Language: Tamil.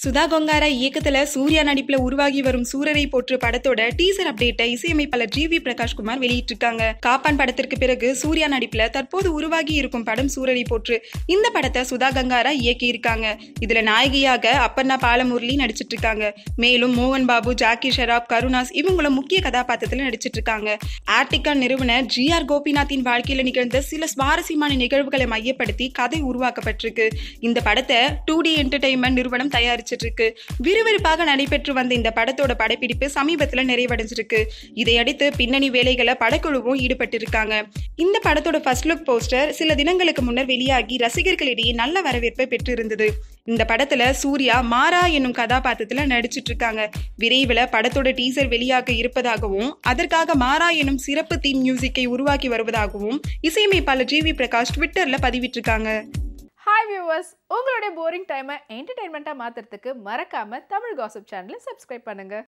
சுதா கொங்காரா இயக்கத்துல சூர்யா நடிப்புல உருவாகி வரும் சூரரை போற்று படத்தோட டீசர் அப்டேட்டை இசையமைப்பாளர் ஜி வி பிரகாஷ்குமார் வெளியிட்டிருக்காங்க காப்பான் படத்திற்கு பிறகு சூர்யா நடிப்புல தற்போது உருவாகி இருக்கும் படம் சூரரை போற்று இந்த படத்தை சுதா கங்காரா இயக்கி இருக்காங்க இதுல நாயகியாக அப்பர்ணா பாலமுரளி நடிச்சிட்டு இருக்காங்க மேலும் மோகன் பாபு ஜாக்கி ஷெராப் கருணாஸ் இவங்களும் முக்கிய கதாபாத்திரத்துல நடிச்சிட்டு இருக்காங்க ஆர்டிகா நிறுவனர் ஜி ஆர் கோபிநாத்தின் வாழ்க்கையில நிகழ்ந்த சில சுவாரஸ்யமான நிகழ்வுகளை மையப்படுத்தி கதை உருவாக்கப்பட்டிருக்கு இந்த படத்தை டூ டி என்டர்டைன்மெண்ட் நிறுவனம் தயாரிச்சிட்டு இருக்கு விறுவிறுப்பாக நடைபெற்று வந்த இந்த படத்தோட படப்பிடிப்பு சமீபத்துல நிறைவடைஞ்சிருக்கு இதையடுத்து பின்னணி வேலைகளை படக்குழுவும் ஈடுபட்டிருக்காங்க இந்த படத்தோட ஃபர்ஸ்ட் லுக் போஸ்டர் சில தினங்களுக்கு முன்னர் வெளியாகி ரசிகர்களிடையே நல்ல வரவேற்பை பெற்றிருந்தது இந்த படத்துல சூர்யா மாரா என்னும் கதாபாத்திரத்துல நடிச்சிட்டு இருக்காங்க விரைவில் படத்தோட டீசர் வெளியாக இருப்பதாகவும் அதற்காக மாரா எனும் சிறப்பு தீம் மியூசிக்கை உருவாக்கி வருவதாகவும் இசையமைப்பாளர் ஜி வி பிரகாஷ் ட்விட்டர்ல பதிவிட்டிருக்காங்க ஹாய் வியூவர்ஸ் உங்களுடைய போரிங் டைமை என்டர்டைன்மெண்ட்டாக மாற்றுறதுக்கு மறக்காமல் தமிழ் காசிப் சேனலை சப்ஸ்கிரைப் பண்ணுங்கள்